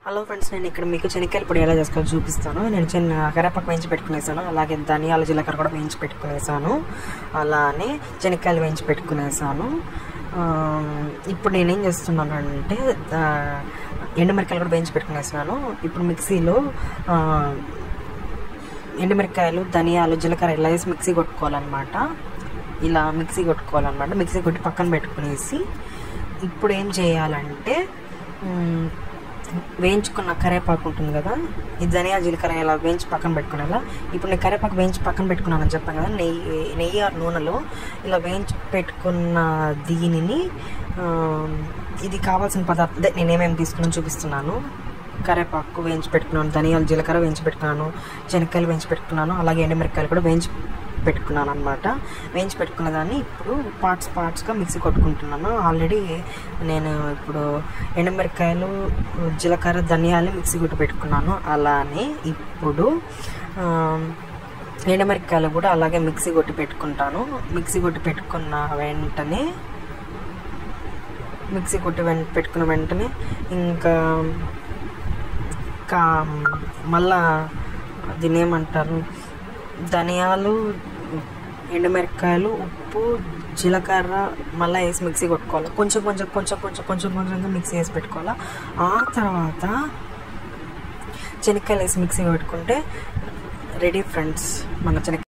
hello friends నేను ఇక్కడ మీకు శనక్కాయల పొడి ఎలా చేసుకోవాలో చూపిస్తాను నేను చిన్న కరేపాకు వేయించి పెట్టుకునేసాను అలాగే ధనియాల జీలకర్ర కూడా వేయించి పెట్టుకునేసాను అలానే శనక్కాయలు వేయించి పెట్టుకునేసాను ఆ, ఇప్పుడు నేనేం చేస్తున్నాను అంటే ఆ, ఎండుమిరకాయలు కూడా వేయించి పెట్టుకునేసాను ఇప్పుడు మిక్సీలో ఆ, ఎండుమిరకాయలు ధనియాలు జీలకర్ర ఇలా వేసి మిక్సీ కొట్టుకోవాలన్నమాట ఇలా మిక్సీ కొట్టుకోవాలన్నమాట మిక్సీ కొట్టి పక్కన పెట్టుకునేసి ఇప్పుడు ఏం చేయాలంటే మ్, వేయించుకున్న కరేపాకు ఉంటుంది కదా ఈ ధనియా జీలకర్ర ఇలా వేయించి పక్కన పెట్టుకునేలా ఇప్పుడు నేను కరేపాకు వేయించి పక్కన పెట్టుకున్నానని చెప్పాను కదా నెయ్యి నెయ్యి ఆరు నూనెలో ఇలా వేయించి పెట్టుకున్న దీనిని ఆ, ఇది కావాల్సిన పదార్థం అదే నేను ఏమేమి తీసుకున్నాను చూపిస్తున్నాను కరేపాకు వేయించి పెట్టుకున్నాను ధనియాలు జీలకర్ర వేయించి పెట్టుకున్నాను శనక్కాయలు వేయించి పెట్టుకున్నాను అలాగే ఎండుమిరకాయలు కూడా వేయించి పెట్టుకున్నాను అనమాట వేయించి పెట్టుకున్న దాన్ని ఇప్పుడు పార్ట్స్ పార్ట్స్గా మిక్సీ కొట్టుకుంటున్నాను ఆల్రెడీ నేను ఇప్పుడు ఎండుమిరకాయలు జీలకర్ర ధనియాలు మిక్సీ కొట్టి పెట్టుకున్నాను అలానే ఇప్పుడు ఆ, ఎండుమిరకాయలు కూడా అలాగే మిక్సీ కొట్టి పెట్టుకుంటాను మిక్సీ కొట్టి పెట్టుకున్న వెంటనే మిక్సీ కొట్టి వెంట పెట్టుకున్న వెంటనే ఇంకా కా మళ్ళా దీన్ని ఏమంటారు ధనియాలు ఎండుమిరపకాయలు ఉప్పు జీలకర్ర మళ్ళీ వేసి మిక్సీ కొట్టుకోవాలి కొంచెం కొంచెం కొంచెం కొంచెం కొంచెం కొంచెంగా మిక్సీ వేసి పెట్టుకోవాలి ఆ తర్వాత శనక్కాయలు వేసి మిక్సీ పెట్టుకుంటే రెడీ ఫ్రెండ్స్ మన శనక్కాయ